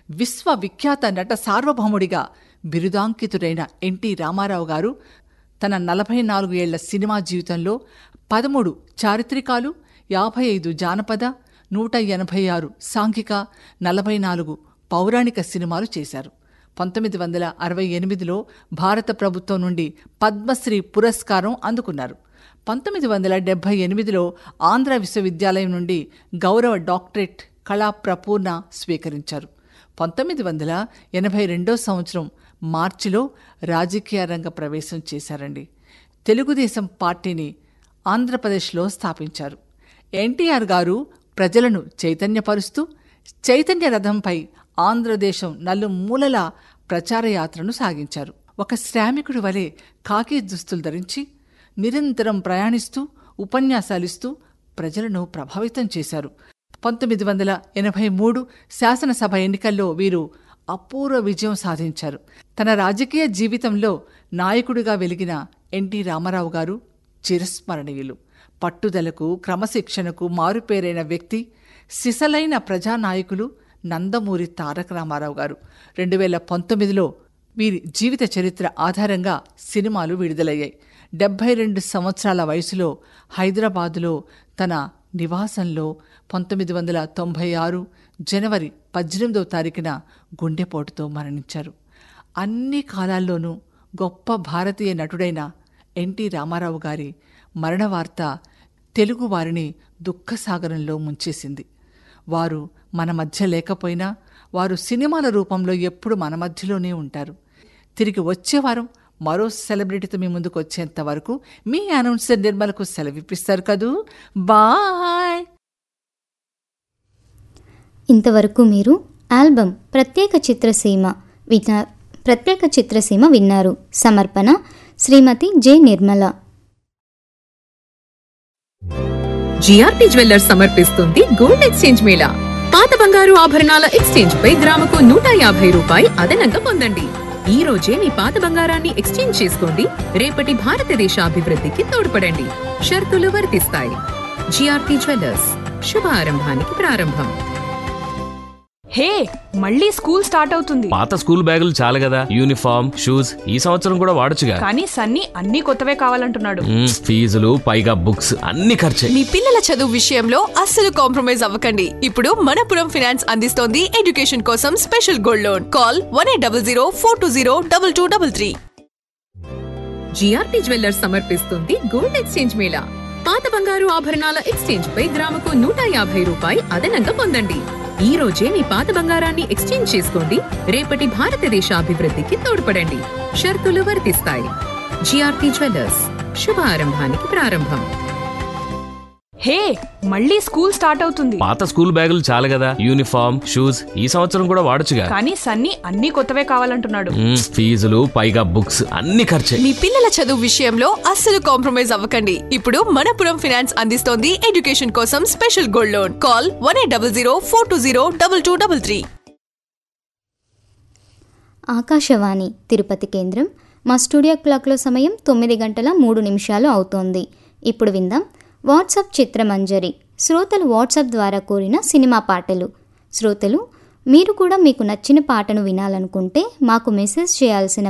విశ్వవిఖ్యాత నట సార్వభౌముడిగా బిరుదాంకితుడైన ఎన్టీ రామారావు గారు తన నలభై నాలుగు ఏళ్ల సినిమా జీవితంలో పదమూడు చారిత్రికాలు యాభై ఐదు జానపద నూట ఎనభై ఆరు సాంఘిక నలభై నాలుగు పౌరాణిక సినిమాలు చేశారు పంతొమ్మిది వందల అరవై ఎనిమిదిలో భారత ప్రభుత్వం నుండి పద్మశ్రీ పురస్కారం అందుకున్నారు పంతొమ్మిది వందల డెబ్బై ఎనిమిదిలో ఆంధ్ర విశ్వవిద్యాలయం నుండి గౌరవ డాక్టరేట్ కళా ప్రపూర్ణ స్వీకరించారు పంతొమ్మిది వందల ఎనభై రెండో సంవత్సరం మార్చిలో రాజకీయ రంగ ప్రవేశం చేశారండి తెలుగుదేశం పార్టీని ఆంధ్రప్రదేశ్లో స్థాపించారు ఎన్టీఆర్ గారు ప్రజలను చైతన్యపరుస్తూ చైతన్య రథంపై ఆంధ్రదేశం నలుమూలల ప్రచార యాత్రను సాగించారు ఒక శ్రామికుడి వలె కాకి దుస్తులు ధరించి నిరంతరం ప్రయాణిస్తూ ఉపన్యాసాలిస్తూ ప్రజలను ప్రభావితం చేశారు పంతొమ్మిది వందల ఎనభై మూడు శాసనసభ ఎన్నికల్లో వీరు అపూర్వ విజయం సాధించారు తన రాజకీయ జీవితంలో నాయకుడిగా వెలిగిన ఎన్టీ రామారావు గారు చిరస్మరణీయులు పట్టుదలకు క్రమశిక్షణకు మారుపేరైన వ్యక్తి సిసలైన ప్రజానాయకులు నందమూరి తారక రామారావు గారు రెండు వేల పంతొమ్మిదిలో వీరి జీవిత చరిత్ర ఆధారంగా సినిమాలు విడుదలయ్యాయి డెబ్బై రెండు సంవత్సరాల వయసులో హైదరాబాదులో తన నివాసంలో పంతొమ్మిది వందల తొంభై ఆరు జనవరి పద్దెనిమిదవ తారీఖున గుండెపోటుతో మరణించారు అన్ని కాలాల్లోనూ గొప్ప భారతీయ నటుడైన ఎన్టీ రామారావు గారి మరణ వార్త తెలుగు వారిని దుఃఖసాగరంలో ముంచేసింది వారు మన మధ్య లేకపోయినా వారు సినిమాల రూపంలో ఎప్పుడు మన మధ్యలోనే ఉంటారు తిరిగి వచ్చే వారం మరో సెలబ్రిటీతో మీ ముందుకు వచ్చేంత వరకు మీ అనౌన్సర్ నిర్మలకు సెలవిప్పిస్తారు కదూ బాయ్ ఇంతవరకు మీరు ఆల్బమ్ ప్రత్యేక చిత్రసీమ విన ప్రత్యేక చిత్రసీమ విన్నారు సమర్పణ Srimathi J Nirmala GRP jewellers సమర్పిస్తుంది గోల్డ్ ఎక్స్చేంజ్ మేళా పాత బంగారు ఆభరణాల ఎక్స్చేంజ్ పై గ్రాముకు నూట యాభై రూపాయి అదనంగా పొందండి ఈ రోజే మీ పాత బంగారాన్ని ఎక్స్చేంజ్ చేసుకోండి రేపటి భారతదేశ అభివృద్ధికి తోడ్పడండి షరతులు వర్తిస్తాయి జిఆర్పి జ్యువెల్లర్స్ శుభారంభానికి ప్రారంభం హే మళ్ళీ స్కూల్ స్టార్ట్ అవుతుంది పాత స్కూల్ బ్యాగులు చాలు కదా యూనిఫామ్ షూస్ ఈ సంవత్సరం కూడా వాడొచ్చుగా కానీ సన్నీ అన్ని కొత్తవే కావాలంటున్నాడు మ్మ్, ఫీజులు పైగా బుక్స్ అన్ని ఖర్చే మీ పిల్లల చదువు విషయంలో అస్సలు కాంప్రమైజ్ అవ్వకండి ఇప్పుడు మనపురం ఫినాన్స్ అందిస్తోంది ఎడ్యుకేషన్ కోసం special gold loan call one eight double zero four two zero double two double three GRP jewellers సమర్పిస్తుంది గోల్డ్ ఎక్స్చేంజ్ మేళా పాత బంగారు ఆభరణాల ఎక్స్చేంజ్ పై గ్రాముకు నూట యాభై రూపాయి అదనంగా పొందండి ఈ రోజే మీ పాత బంగారాన్ని ఎక్స్చేంజ్ చేసుకోండి రేపటి భారతదేశ అభివృద్ధికి తోడ్పడండి షరతులు వర్తిస్తాయి జిఆర్పి జ్యువెల్లర్స్ శుభారంభానికి ప్రారంభం హే మళ్ళీ స్కూల్ స్టార్ట్ అవుతుంది పాత స్కూల్ బ్యాగులు చాలు కదా యూనిఫామ్ షూస్ ఈ సంవత్సరం కూడా వాడొచ్చుగా కానీ సన్నీ అన్ని కొత్తవే కావాలంటున్నాడు మ్మ్, ఫీజులు పైగా బుక్స్ అన్ని ఖర్చే మీ పిల్లల చదువు విషయంలో అస్సలు కాంప్రమైజ్ అవ్వకండి ఇప్పుడు మనపురం ఫినాన్స్ అందిస్తోంది ఎడ్యుకేషన్ కోసం special gold loan call one eight double zero four two zero double two double three Akashvani Tirupati కేంద్రం మా స్టూడియో క్లాక్లో సమయం తొమ్మిది గంటల మూడు నిమిషాలు అవుతోంది ఇప్పుడు విందాం వాట్సాప్ చిత్రమంజరి శ్రోతలు వాట్సాప్ ద్వారా కోరిన సినిమా పాటలు శ్రోతలు మీరు కూడా మీకు నచ్చిన పాటను వినాలనుకుంటే మాకు మెసేజ్ చేయాల్సిన